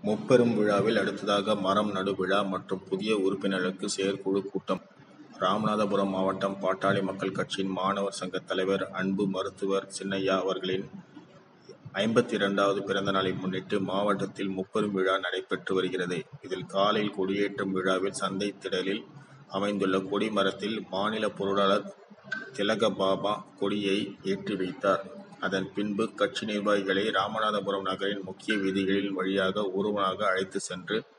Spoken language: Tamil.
முப்பெரும் விழாவில் அடுத்ததாக மரம் நடும் விழா மற்றும் புதிய உறுப்பினர்களுக்கு செயற்குழு கூட்டம் ராமநாதபுரம் மாவட்டம் பாட்டாளி மக்கள் கட்சியின் மாணவர் சங்க தலைவர் அன்பு மருத்துவர் சின்னையா அவர்களின் ஐம்பத்தி இரண்டாவது பிறந்த நாளை முன்னிட்டு மாவட்டத்தில் முப்பெரும் விழா நடைபெற்று வருகிறது. இதில் காலையில் கொடியேற்றும் விழாவில் சந்தை திடலில் அமைந்துள்ள கொடி மரத்தில் மாநில பொருளாளர் திலகபாபா கொடியை ஏற்றி வைத்தார். அதன் பின்பு கட்சி நிர்வாகிகளை ராமநாதபுரம் நகரின் முக்கிய வீதிகளின் வழியாக ஊர்வலமாக அழைத்து சென்று